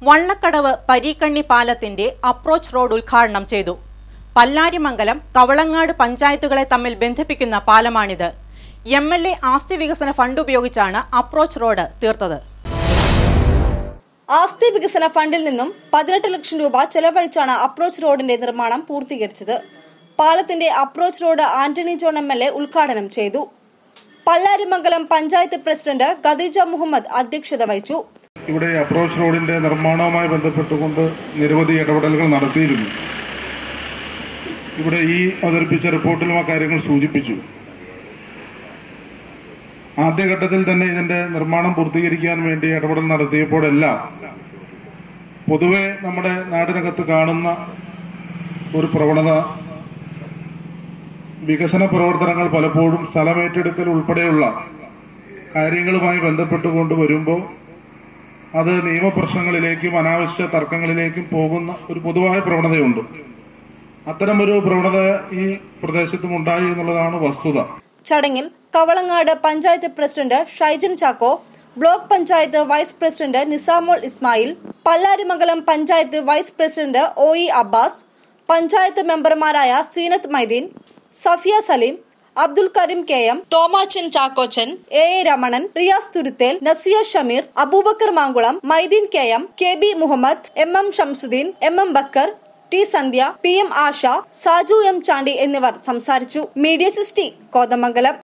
വള്ളക്കടവ് പരീക്കണ്ണി പാലത്തിന്റെ approach road ഉദ്ഘാടനം ചെയ്തു പല്ലാരിമംഗലം കവളങ്ങാട് പഞ്ചായത്തുകളെ തമ്മിൽ ബന്ധിപ്പിക്കുന്ന പാലമാണിത് എം എൽ എ ആസ്തി വികസന ഫണ്ട് ഉപയോഗിച്ചാണ് അപ്രോച്ച് റോഡ് തീർത്തത് ആസ്തി വികസന ഫണ്ടിൽ നിന്നും പതിനെട്ട് ലക്ഷം രൂപ ചെലവഴിച്ചാണ് അപ്രോച്ച് റോഡിന്റെ നിർമ്മാണം പൂർത്തീകരിച്ചത് പാലത്തിന്റെ approach road Antony John M L A ഉദ്ഘാടനം ചെയ്തു പല്ലാരിമംഗലം പഞ്ചായത്ത് പ്രസിഡന്റ് ഖദീജ മുഹമ്മദ് അധ്യക്ഷത വഹിച്ചു ഇവിടെ അപ്രോച്ച് റോഡിന്റെ നിർമ്മാണവുമായി ബന്ധപ്പെട്ടുകൊണ്ട് നിരവധി ഇടപെടലുകൾ നടത്തിയിരുന്നു ഇവിടെ ഈ അവതരിപ്പിച്ച റിപ്പോർട്ടിലും ആ കാര്യങ്ങൾ സൂചിപ്പിച്ചു ആദ്യഘട്ടത്തിൽ തന്നെ ഇതിന്റെ നിർമ്മാണം പൂർത്തീകരിക്കാൻ വേണ്ടി ഇടപെടൽ നടത്തിയപ്പോഴെല്ലാം പൊതുവെ നമ്മുടെ നാടിനകത്ത് കാണുന്ന ഒരു പ്രവണത വികസന പ്രവർത്തനങ്ങൾ പലപ്പോഴും സ്ഥലമേറ്റെടുക്കൽ ഉൾപ്പെടെയുള്ള കാര്യങ്ങളുമായി ബന്ധപ്പെട്ടുകൊണ്ട് വരുമ്പോൾ അത് നിയമപ്രശ്നങ്ങളിലേക്കും അനാവശ്യ തർക്കങ്ങളിലേക്കും പോകുന്ന ഒരു പൊതുവായ പ്രവണതയുണ്ട് അത്തരമൊരു പ്രവണത ഈ പ്രദേശത്തും ഉണ്ടായി എന്നുള്ളതാണ് വസ്തുത ചടങ്ങിൽ Kavalangad panchayat president Shaijan Chacko block panchayat vice president Nisamol Ismail Pallarimangalam panchayat vice president O E Abbas panchayat മെമ്പർമാരായ Seenath Maideen Safiya Saleem Abdul Kareem K M Thomachan Chackochan A A Ramanan Riyas Thuruthel Nasiya Shameer Aboobacker Mankulam Maideen K M K B Muhammad M M Shamsuddin M M Backer T Sandhya P M Asha Saju M Chandy എന്നിവർ സംസാരിച്ചു മീഡിയ സിസ്റ്റി കോതമംഗലം